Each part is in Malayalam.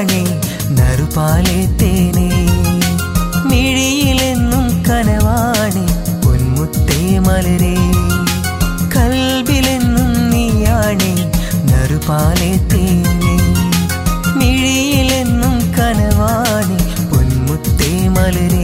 നീയാണേ നറുപാലെ തേനേ മിഴിയിലെന്നും കനവാണേ പൊന്മുത്തേ മലരേ കൽബിലെന്നും നീയാണേ നറുപാലെ തേനേ മിഴിയിലെന്നും കനവാണേ പൊന്മുത്തേ മലരേ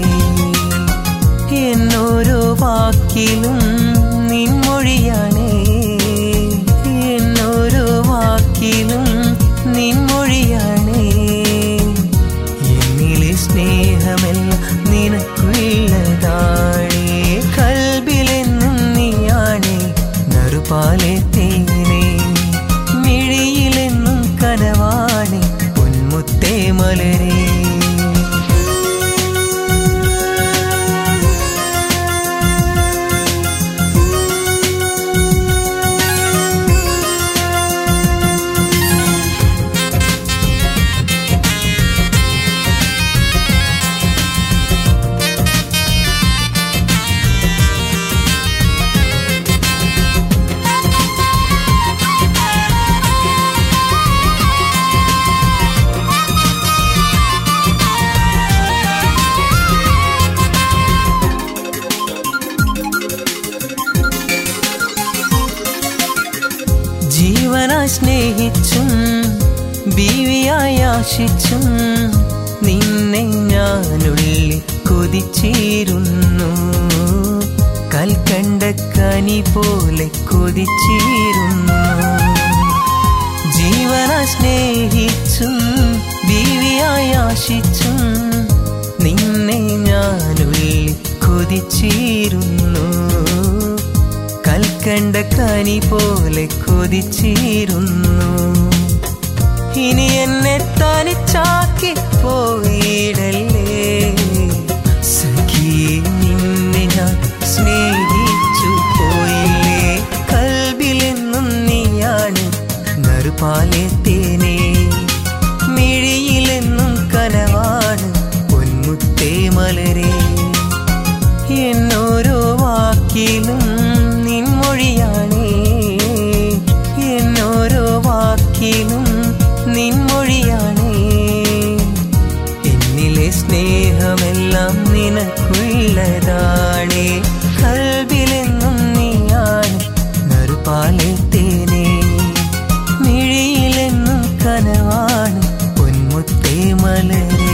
എന്നോരോ വാക്കിലും നിൻമൊഴിയാണേ എന്നോരോ വാക്കിലും നിൻമൊഴിയാണേ എന്നിലെ സ്നേഹമെല്ലാം നിനക്കുള്ളതാണേ കൽബിലെന്നും നീയാണേ നറുപാലെ തേനേ മിഴിയിലെന്നും കനവാണേ പൊന്മുത്തേ മലരേ ജീവനായി സ്നേഹിച്ചും ബീവിയായി ആശിച്ചും നിന്നെ ഞാനുള്ളിൽ കൊതിച്ചേരുന്നു കൽക്കണ്ട കനി പോലെ കൊതിച്ചേരുന്നു ജീവനായി സ്നേഹിച്ചും ബീവിയായി ആശിച്ചും നിന്നെ ഞാനുള്ളിൽ കൊതിച്ചേരുന്നു കൽക്കണ്ട കനി പോലെ കൊതിച്ചിരുന്നു ഇനി എന്നെ തനിച്ചാക്കി പോയിടല്ലേ സഖി നിന്നെ ഞാൻ സ്നേഹിച്ചു പോയില്ലേ കൽബിലെന്നും നീയാണ് നറുപാലെ തേനേ മിഴിയിലെന്നും കനവാണ് പൊന്മുത്തേ മലരേ എന്നോരോ വാക്കിലും നിൻമൊഴിയാണേ എന്നോരോ വാക്കിലും നിൻമൊഴിയാണേ എന്നിലെ സ്നേഹമെല്ലാം നിനക്കുള്ളതാണേ കൽബിലെന്നും നീയാണ് നറുപാലെ തേനേ മിഴിയിലെന്നും കനവാണ് പൊന്മുത്തേ മലരേ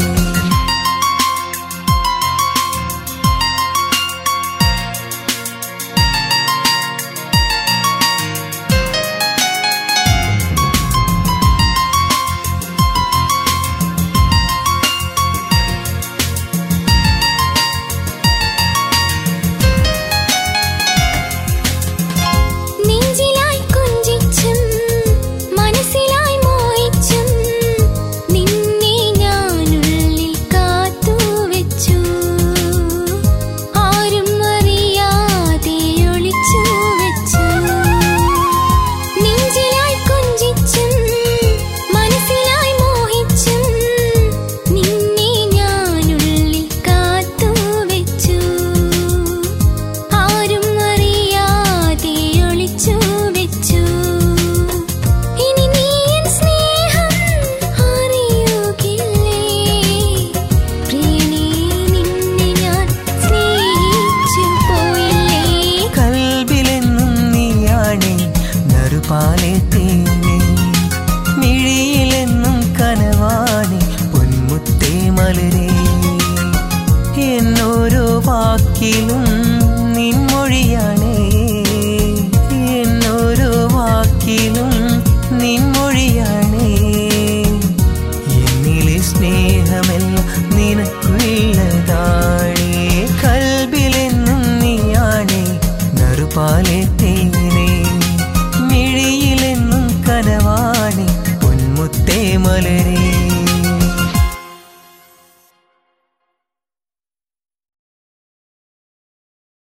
നെഞ്ചിലായി കൊഞ്ചിച്ചും മനസ്സിലായി മോഹിച്ചും നിന്നെ ഞാനുള്ളിൽ കാത്തുവെച്ചു ആരും അറിയാതെ ഒളിച്ചു വെച്ചു നെഞ്ചിലായി കൊഞ്ചിച്ചും മനസ്സിലായി മോഹിച്ചും നിന്നെ ഞാനുള്ളിൽ കാത്തുവെച്ചു ആരും അറിയാതെ ഒളിച്ചു വെച്ചു ഇനി നീ എൻ സ്നേഹം അറിയുകില്ലേ പ്രിയനേ നിന്നെ ഞാൻ സ്നേഹിച്ചു പോയില്ലേ കൽബിലെന്നും നീയാണേ നറുപാലെ തേനേ മിഴിയിലെന്നും കനവാണേ പൊന്മുത്തേ മലരേ എന്നോരോ വാക്കിലും